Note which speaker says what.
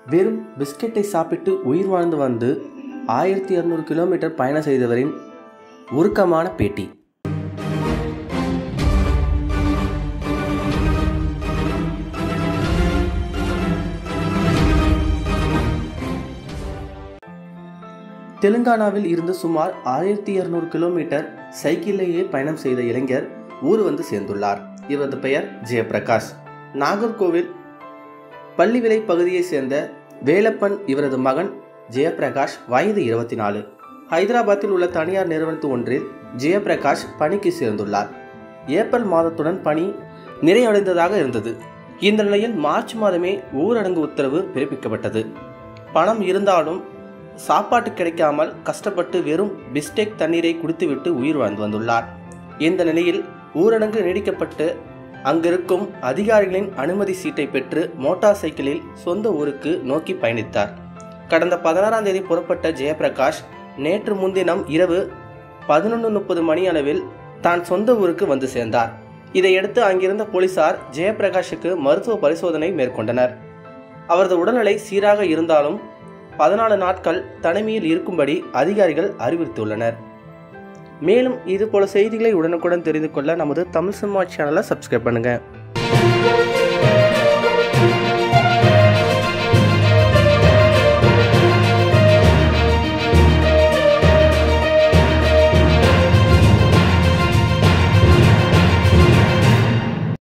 Speaker 1: வெறும் பிஸ்கெட்டை சாப்பிட்டு உயிர் வாழ்ந்து வந்து ஆயிரத்தி இரநூறு கிலோமீட்டர் பயணம் செய்தவரின் உருக்கமான பேட்டி தெலுங்கானாவில் இருந்து சுமார் ஆயிரத்தி இருநூறு கிலோமீட்டர் சைக்கிளிலேயே பயணம் செய்த இளைஞர் ஊர் வந்து சேர்ந்துள்ளார் இவரது பெயர் ஜெயபிரகாஷ் நாகர்கோவில் பள்ளிவிலை பகுதியைச் சேர்ந்த வேலப்பன் இவரது மகன் ஜெயபிரகாஷ் வயது இருபத்தி நாலு ஹைதராபாத்தில் உள்ள தனியார் நிறுவனத்து ஒன்றில் ஜெயபிரகாஷ் பணிக்கு சேர்ந்துள்ளார் ஏப்ரல் மாதத்துடன் பணி நிறைவடைந்ததாக இருந்தது இந்த நிலையில் மார்ச் மாதமே ஊரடங்கு உத்தரவு பிறப்பிக்கப்பட்டது பணம் இருந்தாலும் சாப்பாட்டு கிடைக்காமல் கஷ்டப்பட்டு வெறும் பிஸ்டெக் தண்ணீரை குடித்துவிட்டு உயிர் வாழ்ந்து வந்துள்ளார் இந்த நிலையில் ஊரடங்கு நீடிக்கப்பட்டு அங்கிருக்கும் அதிகாரிகளின் அனுமதி சீட்டை பெற்று மோட்டார் சைக்கிளில் சொந்த ஊருக்கு நோக்கி பயணித்தார் கடந்த பதினாறாம் தேதி புறப்பட்ட ஜெயபிரகாஷ் நேற்று முன்தினம் இரவு பதினொன்று முப்பது மணி அளவில் தான் சொந்த ஊருக்கு வந்து சேர்ந்தார் இதையடுத்து அங்கிருந்த போலீசார் ஜெயபிரகாஷுக்கு மருத்துவ பரிசோதனை மேற்கொண்டனர் அவரது உடல்நிலை சீராக இருந்தாலும் பதினாலு நாட்கள் தனிமையில் இருக்கும்படி அதிகாரிகள் அறிவுறுத்தியுள்ளனர் மேலும் இது போல செய்திகளை உடனுக்குடன் தெரிந்து கொள்ள நமது தமிழ் சினிமா சேனலை சப்ஸ்கிரைப் பண்ணுங்கள்